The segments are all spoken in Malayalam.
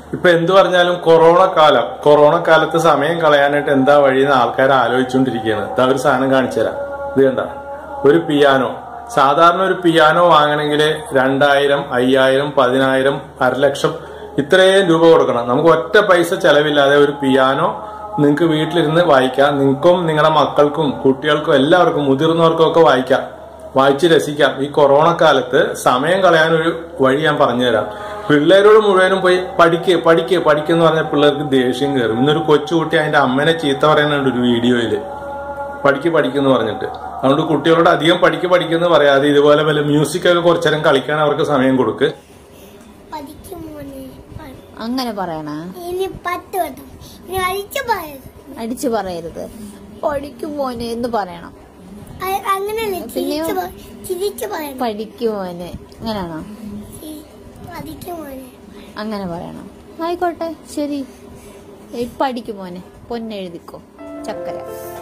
ഇപ്പൊ എന്തു പറഞ്ഞാലും കൊറോണ കാലം കൊറോണ കാലത്ത് സമയം കളയാനായിട്ട് എന്താ വഴിയെന്ന് ആൾക്കാർ ആലോചിച്ചുകൊണ്ടിരിക്കുകയാണ് ഇതാ ഒരു സാധനം കാണിച്ചു തരാം ഇത് കണ്ട ഒരു പിയാനോ സാധാരണ ഒരു പിയാനോ വാങ്ങണമെങ്കിൽ രണ്ടായിരം അയ്യായിരം പതിനായിരം അരലക്ഷം ഇത്രയും രൂപ കൊടുക്കണം നമുക്ക് ഒറ്റ പൈസ ചെലവില്ലാതെ ഒരു പിയാനോ നിങ്ങൾക്ക് വീട്ടിലിരുന്ന് വായിക്കാം നിങ്ങൾക്കും നിങ്ങളുടെ മക്കൾക്കും കുട്ടികൾക്കും എല്ലാവർക്കും മുതിർന്നവർക്കും ഒക്കെ വായിക്കാം വായിച്ച് രസിക്കാം ഈ കൊറോണ കാലത്ത് സമയം കളയാനൊരു വഴി ഞാൻ പറഞ്ഞുതരാം പിള്ളേരോട് മുഴുവനും പോയി പഠിക്ക് പഠിക്ക് പഠിക്കെന്ന് പറഞ്ഞ പിള്ളേർക്ക് ദേഷ്യം കയറും ഇന്നൊരു കൊച്ചുകുട്ടി അതിന്റെ അമ്മനെ ചീത്ത പറയുന്നുണ്ട് ഒരു വീഡിയോയില് പഠിക്ക് പഠിക്കെന്ന് പറഞ്ഞിട്ട് അതുകൊണ്ട് കുട്ടികളോട് അധികം പഠിക്ക് പഠിക്കെന്ന് പറയാതെ ഇതുപോലെ വല്ല മ്യൂസിക് ഒക്കെ കുറച്ചേരം കളിക്കാൻ അവർക്ക് സമയം കൊടുക്ക് പഠിക്കും മോനെ അങ്ങനെ പറയണ ഇനി പത്ത് വട്ടം ഇനി അഴിച്ചു പറയരുത് അടിച്ചു പറയരുത് പഠിക്കും മോനെ എന്ന് പറയണം അ- അങ്ങനെയല്ല പിന്നെയോ? ചിരിച്ചു പ- ചിരിച്ചു പറയണം പഠിക്കും മോനെ അങ്ങനെയാണോ ചി- പഠിക്കും മോനെ അങ്ങനെ പറയണം ആയിക്കോട്ടെ ശരി ഏയ് പഠിക്കും മോനെ പൊന്നെഴുതിക്കോ ചക്കര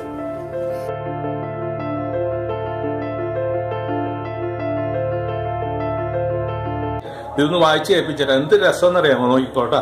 ഇതൊന്ന് വായിച്ച് കേൾപ്പിച്ചിട്ട് എന്ത് രസം എന്നറിയാമോ നോക്കിക്കോട്ടാ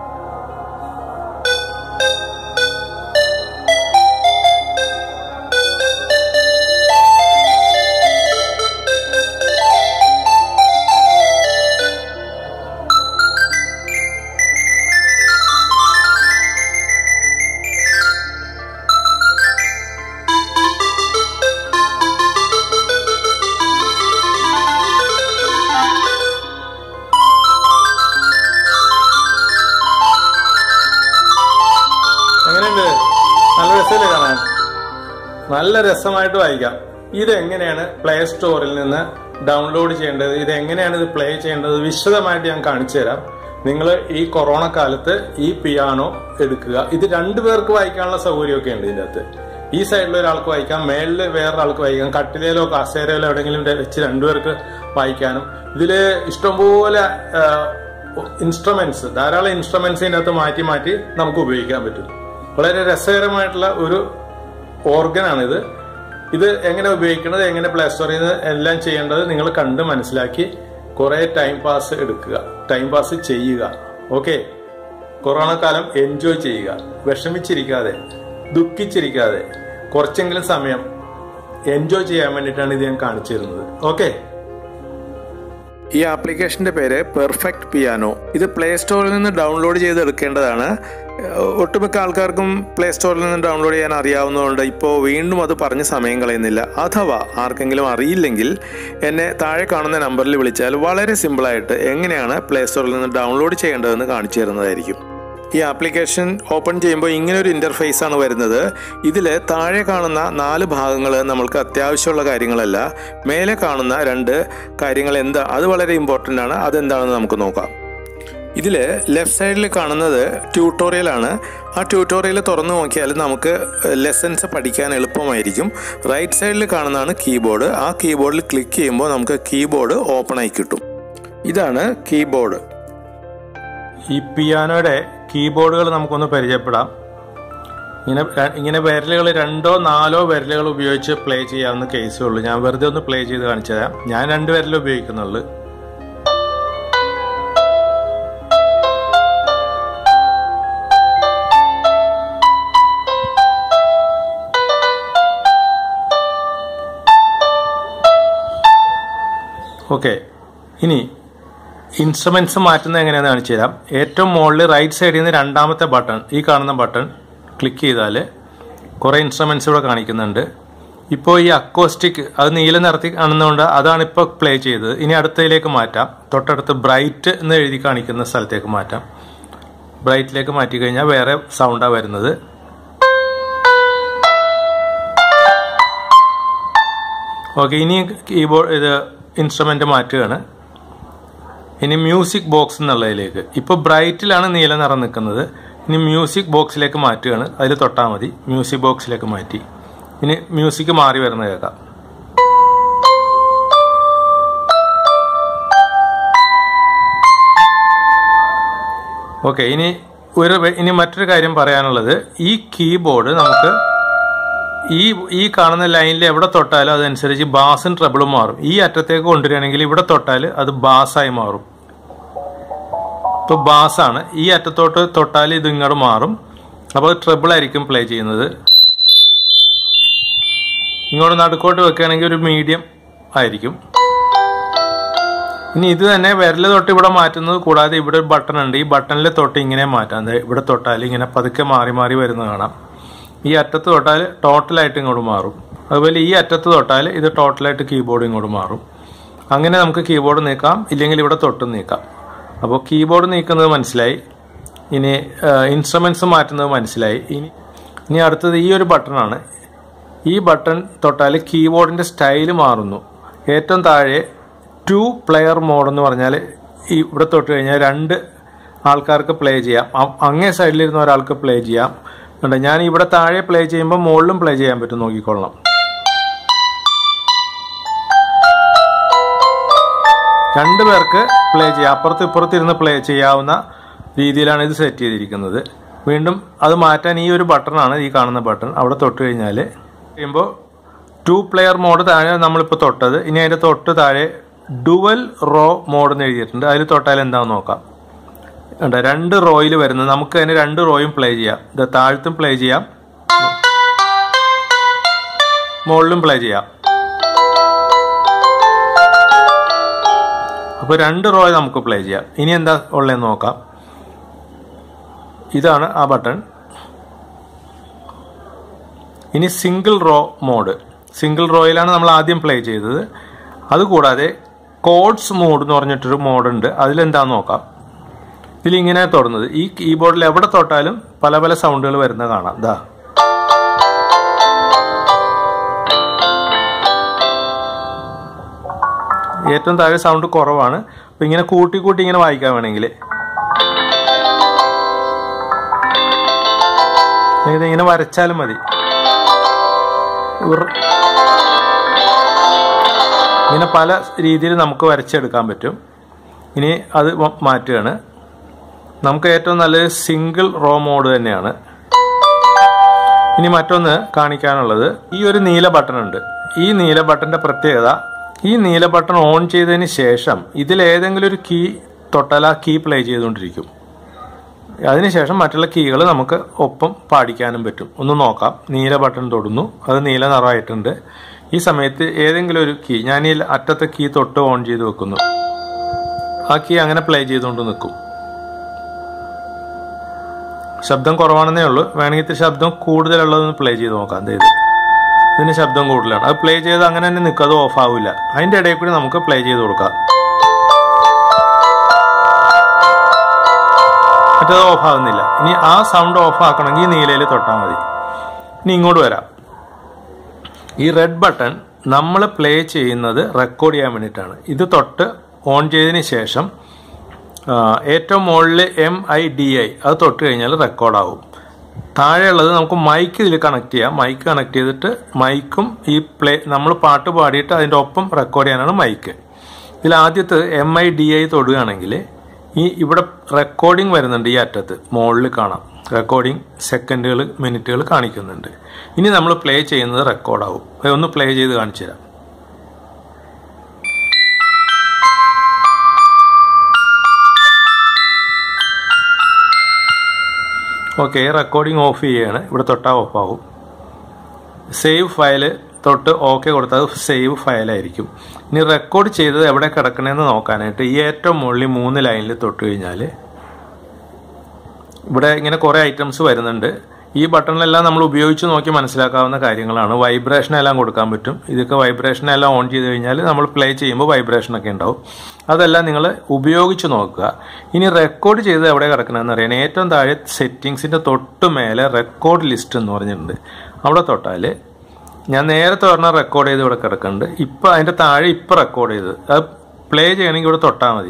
എങ്ങനെയുണ്ട് നല്ല രസമല്ലേ കാണാൻ നല്ല രസമായിട്ട് വായിക്കാം ഇത് എങ്ങനെയാണ് പ്ലേ സ്റ്റോറിൽ നിന്ന് ഡൗൺലോഡ് ചെയ്യേണ്ടത് ഇത് എങ്ങനെയാണ് ഇത് പ്ലേ ചെയ്യേണ്ടത് വിശദമായിട്ട് ഞാൻ കാണിച്ചു തരാം നിങ്ങൾ ഈ കൊറോണ കാലത്ത് ഈ പിയാനോ എടുക്കുക ഇത് രണ്ടു പേർക്ക് വായിക്കാനുള്ള സൗകര്യമൊക്കെ ഉണ്ട് ഇതിന്റെ അകത്ത് ഈ സൈഡിൽ ഒരാൾക്ക് വായിക്കാം മേളിൽ വേറൊരാൾക്ക് വായിക്കാം കട്ടിലേലോ കസേരയിലോ എവിടെയെങ്കിലും ഇത് വെച്ച് രണ്ടുപേർക്ക് വായിക്കാനും ഇതില് ഇഷ്ടംപോലെ ഇൻസ്ട്രുമെന്റ്സ് ധാരാളം ഇൻസ്ട്രുമെന്റ്സ് ഇതിന്റെ അകത്ത് മാറ്റി മാറ്റി നമുക്ക് ഉപയോഗിക്കാൻ പറ്റും വളരെ രസകരമായിട്ടുള്ള ഒരു ഓർഗനാണിത് ഇത് എങ്ങനെ ഉപയോഗിക്കുന്നത് എങ്ങനെ പ്ലേ സ്റ്റോറിൽ നിന്ന് എല്ലാം ചെയ്യേണ്ടത് നിങ്ങൾ കണ്ട് മനസ്സിലാക്കി കുറെ ടൈം പാസ് എടുക്കുക ടൈം പാസ് ചെയ്യുക ഓക്കെ കൊറോണ കാലം എൻജോയ് ചെയ്യുക വിഷമിച്ചിരിക്കാതെ ദുഃഖിച്ചിരിക്കാതെ കുറച്ചെങ്കിലും സമയം എൻജോയ് ചെയ്യാൻ വേണ്ടിയിട്ടാണ് ഇത് ഞാൻ കാണിച്ചു തരുന്നത് ഓക്കെ ഈ ആപ്ലിക്കേഷന്റെ പേര് പെർഫെക്റ്റ് പിയാനോ ഇത് പ്ലേ സ്റ്റോറിൽ നിന്ന് ഡൗൺലോഡ് ചെയ്ത് എടുക്കേണ്ടതാണ് ഏഹ് ഒട്ടുമിക്ക ആൾക്കാർക്കും പ്ലേ സ്റ്റോറിൽ നിന്ന് ഡൗൺലോഡ് ചെയ്യാൻ അറിയാവുന്നതുകൊണ്ട് ഇപ്പോൾ വീണ്ടും അത് പറഞ്ഞ് സമയം കളയുന്നില്ല അഥവാ ആർക്കെങ്കിലും അറിയില്ലെങ്കിൽ എന്നെ താഴെ കാണുന്ന നമ്പറിൽ വിളിച്ചാൽ വളരെ സിമ്പിളായിട്ട് എങ്ങനെയാണ് പ്ലേ സ്റ്റോറിൽ നിന്ന് ഡൗൺലോഡ് ചെയ്യേണ്ടതെന്ന് കാണിച്ചു തരുന്നതായിരിക്കും ഈ ആപ്ലിക്കേഷൻ ഓപ്പൺ ചെയ്യുമ്പോൾ ഇങ്ങനെ ഒരു ഇന്റർഫേസ് ആണ് വരുന്നത് ഇതിൽ താഴെ കാണുന്ന നാല് ഭാഗങ്ങൾ നമ്മൾക്ക് അത്യാവശ്യമുള്ള കാര്യങ്ങളല്ല മേലെ കാണുന്ന രണ്ട് കാര്യങ്ങൾ എന്താ അത് വളരെ ഇമ്പോർട്ടൻ്റ് ആണ് അതെന്താണെന്ന് നമുക്ക് നോക്കാം ഇതിൽ ലെഫ്റ്റ് സൈഡിൽ കാണുന്നത് ട്യൂട്ടോറിയലാണ് ആ ട്യൂട്ടോറിയൽ തുറന്നു നോക്കിയാൽ നമുക്ക് ലെസൺസ് പഠിക്കാൻ എളുപ്പമായിരിക്കും റൈറ്റ് സൈഡിൽ കാണുന്നതാണ് കീബോർഡ് ആ കീബോർഡിൽ ക്ലിക്ക് ചെയ്യുമ്പോൾ നമുക്ക് കീബോർഡ് ഓപ്പൺ ആയി കിട്ടും ഇതാണ് കീബോർഡ് ഈ പിയാനോയുടെ കീബോർഡുകൾ നമുക്കൊന്ന് പരിചയപ്പെടാം ഇങ്ങനെ ഇങ്ങനെ വിരലുകൾ രണ്ടോ നാലോ വിരലുകൾ ഉപയോഗിച്ച് പ്ലേ ചെയ്യാവുന്ന കേസേ ഉള്ളൂ ഞാൻ വെറുതെ ഒന്ന് പ്ലേ ചെയ്ത് കാണിച്ചു തരാം ഞാൻ രണ്ട് വിരൽ ഉപയോഗിക്കുന്നുള്ളൂ ഓക്കെ ഇനി ഇൻസ്ട്രുമെന്റ്സ് മാറ്റുന്നത് എങ്ങനെയാണെന്ന് കാണിച്ചു തരാം ഏറ്റവും മുകളിൽ റൈറ്റ് സൈഡിൽ നിന്ന് രണ്ടാമത്തെ ബട്ടൺ ഈ കാണുന്ന ബട്ടൺ ക്ലിക്ക് ചെയ്താൽ കുറേ ഇൻസ്ട്രുമെന്റ്സ് ഇവിടെ കാണിക്കുന്നുണ്ട് ഇപ്പോൾ ഈ അക്കോസ്റ്റിക് അത് നീല നിറത്തിൽ കാണുന്നതുകൊണ്ട് അതാണ് ഇപ്പോൾ പ്ലേ ചെയ്തത് ഇനി അടുത്തതിലേക്ക് മാറ്റാം തൊട്ടടുത്ത് ബ്രൈറ്റ് എന്ന് എഴുതി കാണിക്കുന്ന സ്ഥലത്തേക്ക് മാറ്റാം ബ്രൈറ്റിലേക്ക് മാറ്റി കഴിഞ്ഞാൽ വേറെ സൗണ്ടാണ് വരുന്നത് ഓക്കെ ഇനി കീബോർഡ് ഇത് ഇൻസ്ട്രുമെന്റ് മാറ്റുകയാണ് ഇനി മ്യൂസിക് ബോക്സ് എന്നുള്ളതിലേക്ക് ഇപ്പോൾ ബ്രൈറ്റിലാണ് നീല നിറം നിൽക്കുന്നത് ഇനി മ്യൂസിക് ബോക്സിലേക്ക് മാറ്റുകയാണ് അതിൽ തൊട്ടാൽ മതി മ്യൂസിക് ബോക്സിലേക്ക് മാറ്റി ഇനി മ്യൂസിക് മാറി വരുന്ന കേൾക്കാം ഓക്കെ ഇനി ഒരു ഇനി മറ്റൊരു കാര്യം പറയാനുള്ളത് ഈ കീബോർഡ് നമുക്ക് ഈ ഈ കാണുന്ന ലൈനിൽ എവിടെ തൊട്ടാലും അതനുസരിച്ച് ബാസും ട്രബിളും മാറും ഈ അറ്റത്തേക്ക് കൊണ്ടുവരികയാണെങ്കിൽ ഇവിടെ തൊട്ടാൽ അത് ബാസായി മാറും ഇപ്പോൾ ബാസാണ് ഈ അറ്റത്തോട്ട് തൊട്ടാൽ ഇത് ഇങ്ങോട്ട് മാറും അപ്പോൾ ട്രിബിൾ ആയിരിക്കും പ്ലേ ചെയ്യുന്നത് ഇങ്ങോട്ട് നടുക്കോട്ട് വെക്കുകയാണെങ്കിൽ ഒരു മീഡിയം ആയിരിക്കും ഇനി ഇത് തന്നെ വിരൽ തൊട്ട് ഇവിടെ മാറ്റുന്നത് കൂടാതെ ഇവിടെ ഒരു ബട്ടൺ ഉണ്ട് ഈ ബട്ടണിൽ തൊട്ട് ഇങ്ങനെ മാറ്റാം ദേ ഇവിടെ തൊട്ടാൽ ഇങ്ങനെ പതുക്കെ മാറി മാറി വരുന്നത് കാണാം ഈ അറ്റത്ത് തൊട്ടാൽ ടോട്ടലായിട്ട് ഇങ്ങോട്ട് മാറും അതുപോലെ ഈ അറ്റത്ത് തൊട്ടാൽ ഇത് ടോട്ടലായിട്ട് കീബോർഡ് ഇങ്ങോട്ട് മാറും അങ്ങനെ നമുക്ക് കീബോർഡ് നീക്കാം ഇല്ലെങ്കിൽ ഇവിടെ തൊട്ടും നീക്കാം അപ്പോൾ കീബോർഡ് നീക്കുന്നത് മനസ്സിലായി ഇനി ഇൻസ്ട്രുമെന്റ്സ് മാറ്റുന്നത് മനസ്സിലായി ഇനി ഇനി അടുത്തത് ഈ ഒരു ബട്ടണാണ് ഈ ബട്ടൺ തൊട്ടാൽ കീബോർഡിന്റെ സ്റ്റൈൽ മാറുന്നു ഏറ്റവും താഴെ ടു പ്ലെയർ മോഡ് എന്ന് പറഞ്ഞാൽ ഈ ഇവിടെ തൊട്ട് കഴിഞ്ഞാൽ രണ്ട് ആൾക്കാർക്ക് പ്ലേ ചെയ്യാം അ- അങ്ങേ സൈഡിലിരുന്ന ഒരാൾക്ക് പ്ലേ ചെയ്യാം കണ്ടോ ഞാൻ ഇവിടെ താഴെ പ്ലേ ചെയ്യുമ്പോൾ മുകളിലും പ്ലേ ചെയ്യാൻ പറ്റും നോക്കിക്കൊള്ളണം രണ്ടു പേർക്ക് പ്ലേ ചെയ്യാം അപ്പുറത്ത് ഇപ്പുറത്ത് ഇരുന്ന് പ്ലേ ചെയ്യാവുന്ന രീതിയിലാണ് ഇത് സെറ്റ് ചെയ്തിരിക്കുന്നത് വീണ്ടും അത് മാറ്റാൻ ഈ ഒരു ബട്ടണാണ് ഈ കാണുന്ന ബട്ടൺ അവിടെ തൊട്ട് കഴിഞ്ഞാൽ ചെയ്യുമ്പോൾ ടു പ്ലെയർ മോഡ് താഴെ നമ്മളിപ്പോൾ തൊട്ടത് ഇനി അതിൻ്റെ തൊട്ട് താഴെ ഡുവൽ റോ മോഡ് എന്ന് എഴുതിയിട്ടുണ്ട് അതിൽ തൊട്ടാൽ എന്താണെന്ന് നോക്കാം ഉണ്ട് രണ്ട് റോയിൽ വരുന്നത് നമുക്ക് അതിന് രണ്ട് റോയും പ്ലേ ചെയ്യാം ഇത് താഴത്തും പ്ലേ ചെയ്യാം മുകളിലും പ്ലേ ചെയ്യാം അപ്പോൾ രണ്ട് റോ നമുക്ക് പ്ലേ ചെയ്യാം ഇനി എന്താ ഉള്ളതെന്ന് നോക്കാം ഇതാണ് ആ ബട്ടൺ ഇനി സിംഗിൾ റോ മോഡ് സിംഗിൾ റോയിലാണ് നമ്മൾ ആദ്യം പ്ലേ ചെയ്തത് അതുകൂടാതെ കോഡ്സ് മോഡ് എന്ന് പറഞ്ഞിട്ടൊരു മോഡുണ്ട് അതിലെന്താന്ന് നോക്കാം ഇതിലിങ്ങനെ തുറന്നത് ഈ കീബോർഡിൽ എവിടെ തൊട്ടാലും പല പല സൗണ്ടുകൾ വരുന്നത് കാണാം ദാ ഏറ്റവും താഴെ സൗണ്ട് കുറവാണ് അപ്പൊ ഇങ്ങനെ കൂട്ടി കൂട്ടി ഇങ്ങനെ വായിക്കാൻ വേണമെങ്കിൽ ഇത് ഇങ്ങനെ വരച്ചാലും മതി ഉർ- ഇങ്ങനെ പല രീതിയിൽ നമുക്ക് വരച്ചെടുക്കാൻ പറ്റും ഇനി അത് മ- മാറ്റുകയാണ് നമുക്ക് ഏറ്റവും നല്ലത് സിംഗിൾ റോ മോഡ് തന്നെയാണ് ഇനി മറ്റൊന്ന് കാണിക്കാനുള്ളത് ഈ ഒരു നീല ബട്ടൺ ഉണ്ട് ഈ നീല ബട്ടന്റെ പ്രത്യേകത ഈ നീല ബട്ടൺ ഓൺ ചെയ്തതിന് ശേഷം ഇതിൽ ഏതെങ്കിലും ഒരു കീ തൊട്ടാൽ ആ കീ പ്ലേ ചെയ്തുകൊണ്ടിരിക്കും അതിനുശേഷം മറ്റുള്ള കീകൾ നമുക്ക് ഒപ്പം പാടിക്കാനും പറ്റും ഒന്ന് നോക്കാം നീല ബട്ടൺ തൊടുന്നു അത് നീല നിറമായിട്ടുണ്ട് ഈ സമയത്ത് ഏതെങ്കിലും ഒരു കീ ഞാൻ ഈ അറ്റത്തെ കീ തൊട്ട് ഓൺ ചെയ്ത് വെക്കുന്നു ആ കീ അങ്ങനെ പ്ലേ ചെയ്തുകൊണ്ട് നിൽക്കും ശബ്ദം കുറവാണെന്നേ ഉള്ളൂ വേണമെങ്കിൽ ഇത്തിരി ശബ്ദം കൂടുതലുള്ളതൊന്ന് പ്ലേ ചെയ്ത് നോക്കാം ദേ ഇത് ഇതിന് ശബ്ദം കൂടുതലാണ് അത് പ്ലേ ചെയ്ത് അങ്ങനെ തന്നെ നിൽക്കും അത് ഓഫ് ആവില്ല അതിന്റെ ഇടയിൽ കൂടി നമുക്ക് പ്ലേ ചെയ്ത് കൊടുക്കാം മറ്റത് ഓഫ് ആകുന്നില്ല ഇനി ആ സൗണ്ട് ഓഫ് ആക്കണമെങ്കിൽ ഈ നീലയിൽ തൊട്ടാൽ മതി ഇനി ഇങ്ങോട്ട് വരാം ഈ റെഡ് ബട്ടൺ നമ്മൾ പ്ലേ ചെയ്യുന്നത് റെക്കോർഡ് ചെയ്യാൻ വേണ്ടിയിട്ടാണ് ഇത് തൊട്ട് ഓൺ ചെയ്തതിന് ശേഷം ആ, ഏറ്റവും മുകളിൽ എം ഐ ഡി ഐ അത് തൊട്ട് കഴിഞ്ഞാൽ റെക്കോർഡാവും താഴെയുള്ളത് നമുക്ക് മൈക്ക് ഇതിൽ കണക്ട് ചെയ്യാം മൈക്ക് കണക്ട് ചെയ്തിട്ട് മൈക്കും ഈ പ്ലേ നമ്മൾ പാട്ട് പാടിയിട്ട് അതിൻ്റെ ഒപ്പം റെക്കോർഡ് ചെയ്യാനാണ് മൈക്ക് ഇതിൽ ആദ്യത്തെ എം ഐ ഡി ഐ തൊടുകയാണെങ്കിൽ ഈ ഇവിടെ റെക്കോർഡിംഗ് വരുന്നുണ്ട് ഈ അറ്റത്ത് മുകളിൽ കാണാം റെക്കോർഡിംഗ് സെക്കൻഡുകൾ മിനിറ്റുകൾ കാണിക്കുന്നുണ്ട് ഇനി നമ്മൾ പ്ലേ ചെയ്യുന്നത് റെക്കോർഡാവും അത് ഒന്ന് പ്ലേ ചെയ്ത് കാണിച്ചു തരാം ഓക്കെ റെക്കോർഡിംഗ് ഓഫ് ചെയ്യുകയാണ് ഇവിടെ തൊട്ടാൽ ഓഫ് ആവും സേവ് ഫയല് തൊട്ട് ഓക്കെ കൊടുത്താൽ അത് സേവ് ഫയലായിരിക്കും ഇനി റെക്കോർഡ് ചെയ്തത് എവിടെ കിടക്കണമെന്ന് നോക്കാനായിട്ട് ഈ ഏറ്റവും മുകളിൽ മൂന്ന് ലൈനിൽ തൊട്ട് കഴിഞ്ഞാൽ ഇവിടെ ഇങ്ങനെ കുറേ ഐറ്റംസ് വരുന്നുണ്ട് ഈ ബട്ടണിലെല്ലാം നമ്മൾ ഉപയോഗിച്ച് നോക്കി മനസ്സിലാക്കാവുന്ന കാര്യങ്ങളാണ് വൈബ്രേഷൻ എല്ലാം കൊടുക്കാൻ പറ്റും ഇതൊക്കെ വൈബ്രേഷൻ എല്ലാം ഓൺ ചെയ്ത് കഴിഞ്ഞാൽ നമ്മൾ പ്ലേ ചെയ്യുമ്പോൾ വൈബ്രേഷൻ ഒക്കെ ഉണ്ടാവും അതെല്ലാം നിങ്ങൾ ഉപയോഗിച്ച് നോക്കുക ഇനി റെക്കോർഡ് ചെയ്ത് എവിടെ കിടക്കണമെന്ന് അറിയാൻ ഏറ്റവും താഴെ സെറ്റിങ്സിന്റെ തൊട്ട് മേലെ റെക്കോർഡ് ലിസ്റ്റ് എന്ന് പറഞ്ഞിട്ടുണ്ട് അവിടെ തൊട്ടാൽ ഞാൻ നേരത്തെ പറഞ്ഞ റെക്കോർഡ് ചെയ്ത് ഇവിടെ കിടക്കുന്നുണ്ട് ഇപ്പം അതിന്റെ താഴെ ഇപ്പം റെക്കോർഡ് ചെയ്ത് അത് പ്ലേ ചെയ്യണമെങ്കിൽ ഇവിടെ തൊട്ടാൽ മതി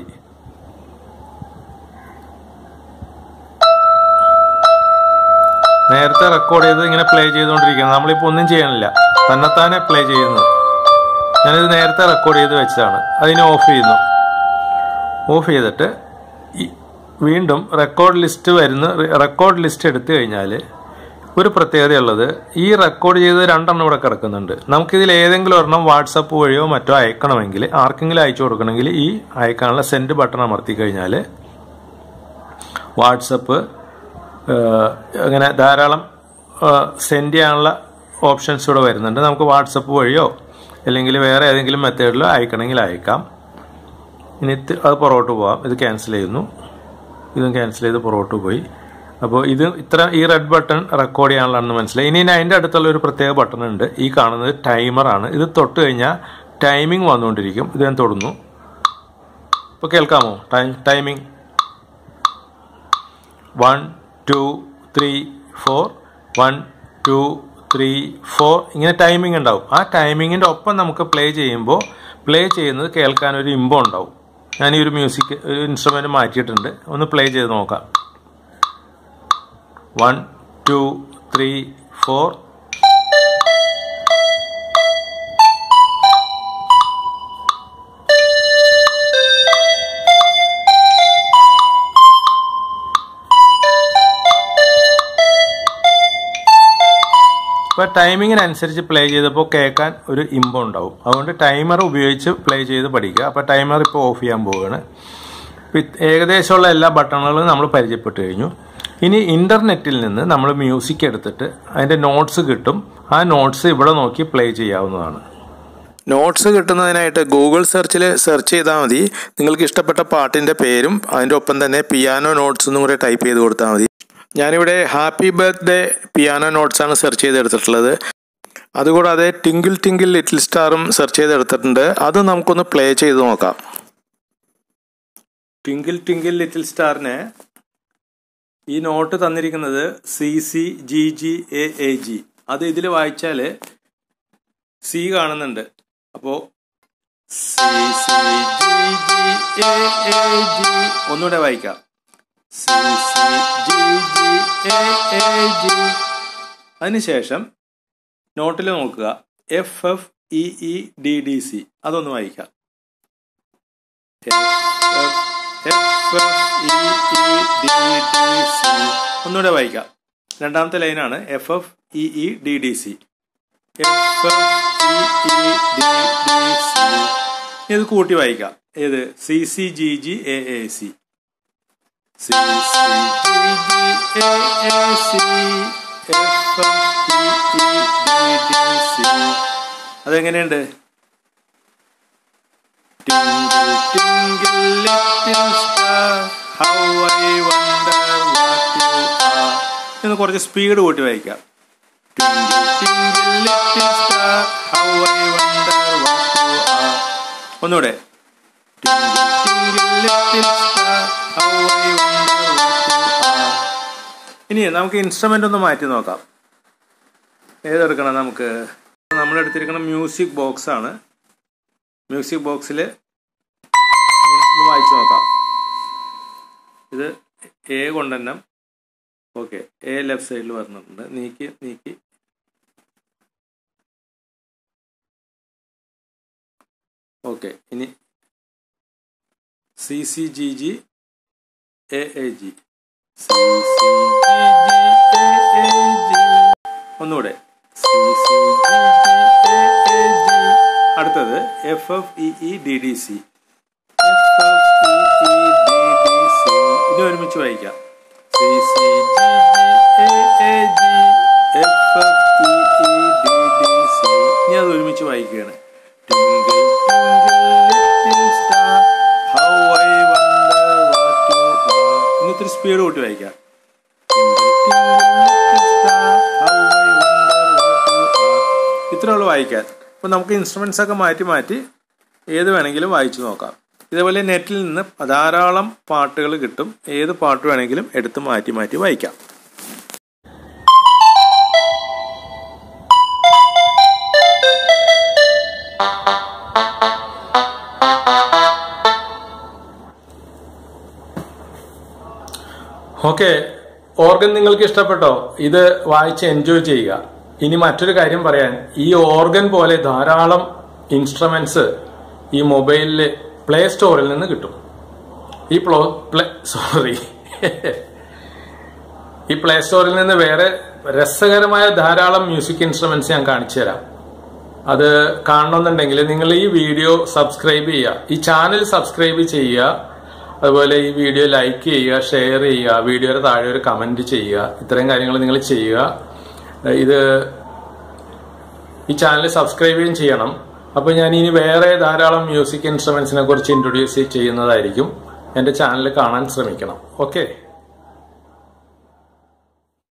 നേരത്തെ റെക്കോർഡ് ചെയ്ത് ഇങ്ങനെ പ്ലേ ചെയ്തുകൊണ്ടിരിക്കുന്നത് നമ്മളിപ്പോൾ ഒന്നും ചെയ്യണില്ല തന്നെത്താനെ പ്ലേ ചെയ്യുന്നത് ഞാനിത് നേരത്തെ റെക്കോർഡ് ചെയ്ത് വെച്ചതാണ് അതിനെ ഓഫ് ചെയ്യുന്നു ഓഫ് ചെയ്തിട്ട് ഈ- വീണ്ടും റെക്കോർഡ് ലിസ്റ്റ് വരുന്ന റെക്കോർഡ് ലിസ്റ്റ് എടുത്തു കഴിഞ്ഞാൽ ഒരു പ്രത്യേകതയുള്ളത് ഈ റെക്കോർഡ് ചെയ്ത് രണ്ടെണ്ണം ഇവിടെ കിടക്കുന്നുണ്ട് നമുക്കിതിൽ ഏതെങ്കിലും ഒരെണ്ണം വാട്സപ്പ് വഴിയോ മറ്റോ അയക്കണമെങ്കിൽ ആർക്കെങ്കിലും അയച്ചു കൊടുക്കണമെങ്കിൽ ഈ അയക്കാനുള്ള സെൻഡ് ബട്ടൺ അമർത്തി കഴിഞ്ഞാൽ വാട്സപ്പ് ഏഹ്, അങ്ങനെ ധാരാളം സെൻഡ് ചെയ്യാനുള്ള ഓപ്ഷൻസ് ഇവിടെ വരുന്നുണ്ട് നമുക്ക് വാട്സപ്പ് വഴിയോ അല്ലെങ്കിൽ വേറെ ഏതെങ്കിലും മെത്തേഡിലോ അയക്കണമെങ്കിൽ അയക്കാം ഇനി ഇത് അത് പുറകോട്ട് പോവാം ഇത് ക്യാൻസൽ ചെയ്യുന്നു ഇതും ക്യാൻസൽ ചെയ്ത് പുറകോട്ട് പോയി അപ്പോൾ ഇത് ഇത്ര ഈ റെഡ് ബട്ടൺ റെക്കോർഡ് ചെയ്യാനുള്ളതാണെന്ന് മനസ്സിലായി ഇനി അതിൻ്റെ അടുത്തുള്ള ഒരു പ്രത്യേക ബട്ടൺ ഉണ്ട് ഈ കാണുന്നത് ടൈമറാണ് ഇത് തൊട്ട് കഴിഞ്ഞാൽ ടൈമിംഗ് വന്നുകൊണ്ടിരിക്കും ഇത് ഞാൻ തൊടുന്നു ഇപ്പോൾ കേൾക്കാമോ time timing one two three four one two three four ഇങ്ങനെ ടൈമിംഗ് ഉണ്ടാവും ആ ടൈമിങ്ങിൻ്റെ ഒപ്പം നമുക്ക് പ്ലേ ചെയ്യുമ്പോൾ പ്ലേ ചെയ്യുന്നത് കേൾക്കാൻ ഒരു ഇമ്പം ഉണ്ടാവും ഞാൻ ഈ ഒരു മ്യൂസിക് ഒരു ഇൻസ്ട്രുമെൻറ്റ് മാറ്റിയിട്ടുണ്ട് ഒന്ന് പ്ലേ ചെയ്ത് നോക്കാം വൺ ടു ത്രീ ഫോർ ഇപ്പോൾ ടൈമിങ്ങിനനുസരിച്ച് പ്ലേ ചെയ്തപ്പോൾ കേൾക്കാൻ ഒരു ഇമ്പം ഉണ്ടാവും അതുകൊണ്ട് ടൈമർ ഉപയോഗിച്ച് പ്ലേ ചെയ്ത് പഠിക്കുക അപ്പോൾ ടൈമർ ഇപ്പോൾ ഓഫ് ചെയ്യാൻ പോവുകയാണ് ഇപ്പം ഇത് ഏകദേശമുള്ള എല്ലാ ബട്ടണുകളും നമ്മൾ പരിചയപ്പെട്ട് കഴിഞ്ഞു ഇനി ഇൻ്റർനെറ്റിൽ നിന്ന് നമ്മൾ മ്യൂസിക് എടുത്തിട്ട് അതിൻ്റെ നോട്ട്സ് കിട്ടും ആ നോട്ട്സ് ഇവിടെ നോക്കി പ്ലേ ചെയ്യാവുന്നതാണ് നോട്ട്സ് കിട്ടുന്നതിനായിട്ട് ഗൂഗിൾ സെർച്ചിൽ സെർച്ച് ചെയ്താൽ മതി നിങ്ങൾക്ക് ഇഷ്ടപ്പെട്ട പാട്ടിൻ്റെ പേരും അതിൻ്റെ ഒപ്പം തന്നെ പിയാനോ നോട്ട്സ് എന്നും കൂടെ ടൈപ്പ് ചെയ്ത് കൊടുത്താൽ മതി ഞാനിവിടെ ഹാപ്പി ബർത്ത്ഡേ പിയാനോ നോട്ട്സ് ആണ് സെർച്ച് ചെയ്തെടുത്തിട്ടുള്ളത് അതുകൂടാതെ ടിങ്കിൾ ടിങ്കിൾ ലിറ്റിൽ സ്റ്റാറും സെർച്ച് ചെയ്തെടുത്തിട്ടുണ്ട് അത് നമുക്കൊന്ന് പ്ലേ ചെയ്ത് നോക്കാം ട്വിങ്കിൾ ട്വിങ്കിൾ ലിറ്റിൽ സ്റ്റാറിന് ഈ നോട്ട് തന്നിരിക്കുന്നത് C C G G A A G അത് ഇതിൽ വായിച്ചാൽ സി കാണുന്നുണ്ട് അപ്പോൾ C C G G A A G ഒന്നുകൂടെ വായിക്കാം C C G G A A G അതിനുശേഷം നോട്ടിൽ നോക്കുക F F E E D D C അതൊന്ന് വായിക്കാം ഒന്നുകൂടെ വായിക്കാം രണ്ടാമത്തെ ലൈനാണ് F F E E D D C F F E E D D C ഇത് കൂട്ടി വായിക്കാം ഏത് C C G G A A C C C G G A A C F F E E D D C അതെങ്ങനെയുണ്ട് Twinkle, twinkle, little star, how I wonder what you are. എന്ന് കുറച്ച് സ്പീഡ് കൂട്ടി വായിക്കാം Twinkle, twinkle, little star, how I wonder what you are. ഒന്നുകൂടെ Twinkle, twinkle, little star, how I wonder what you are. ഇനി നമുക്ക് ഇൻസ്ട്രുമെന്റ് ഒന്ന് മാറ്റി നോക്കാം ഏതെടുക്കണം നമുക്ക് നമ്മൾ എടുത്തിരിക്കുന്ന മ്യൂസിക് ബോക്സ് ആണ് മ്യൂസിക് ബോക്സിൽ ഒന്ന് വായിച്ചു നോക്കാം ഇത് എ കൊണ്ടെണ്ണം ഓക്കെ എ ലെഫ്റ്റ് സൈഡിൽ പറഞ്ഞിട്ടുണ്ട് നീക്കി നീക്കി ഓക്കെ ഇനി C C G G A A G C C G G A A G ഒന്നുകൂടെ C C G G A A G അടുത്തത് F F E E D D C F F E E D D C ഇനി ഒരുമിച്ച് വായിക്കാം C C G G A A G F F E E D D C ഇനി അത് ഒരുമിച്ച് വായിക്കുകയാണ് Twinkle, twinkle, little star, how I wonder what you are. ഇനി ഇത്തിരി സ്പീഡ് കൂട്ടി വായിക്കാം Twinkle, twinkle, little star, how I wonder what you are. ഇത്രേ ഉള്ളൂ വായിക്കാൻ അപ്പോൾ നമുക്ക് ഇൻസ്ട്രുമെൻസ് ഒക്കെ മാറ്റി മാറ്റി ഏത് വേണമെങ്കിലും വായിച്ചു നോക്കാം ഇതേപോലെ നെറ്റിൽ നിന്ന് ധാരാളം പാട്ടുകൾ കിട്ടും ഏത് പാട്ട് വേണമെങ്കിലും എടുത്ത് മാറ്റി മാറ്റി വായിക്കാം ഓക്കെ ഓർഗൻ നിങ്ങൾക്ക് ഇഷ്ടപ്പെട്ടോ ഇത് വായിച്ച് എൻജോയ് ചെയ്യുക ഇനി മറ്റൊരു കാര്യം പറയാൻ ഈ ഓർഗൻ പോലെ ധാരാളം ഇൻസ്ട്രുമെന്റ്സ് ഈ മൊബൈലിൽ പ്ലേ സ്റ്റോറിൽ നിന്ന് കിട്ടും ഈ പ്ലോ പ്ലേ സോറി ഈ പ്ലേ സ്റ്റോറിൽ നിന്ന് വേറെ രസകരമായ ധാരാളം മ്യൂസിക് ഇൻസ്ട്രുമെന്റ്സ് ഞാൻ കാണിച്ചു തരാം അത് കാണണമെന്നുണ്ടെങ്കിൽ നിങ്ങൾ ഈ വീഡിയോ സബ്സ്ക്രൈബ് ചെയ്യുക ഈ ചാനൽ സബ്സ്ക്രൈബ് ചെയ്യുക അതുപോലെ ഈ വീഡിയോ ലൈക്ക് ചെയ്യുക ഷെയർ ചെയ്യുക വീഡിയോയുടെ താഴെ ഒരു കമന്റ് ചെയ്യുക ഇത്തരം കാര്യങ്ങൾ നിങ്ങൾ ചെയ്യുക ഇത് ഈ ചാനൽ സബ്സ്ക്രൈബ് ചെയ്യുകയും ചെയ്യണം അപ്പോൾ ഞാൻ ഇനി വേറെ ധാരാളം മ്യൂസിക് ഇൻസ്ട്രുമെന്റ്സിനെ കുറിച്ച് ഇൻട്രൊഡ്യൂസ് ചെയ്യുന്നതായിരിക്കും എൻ്റെ ചാനൽ കാണാൻ ശ്രമിക്കണം ഓക്കെ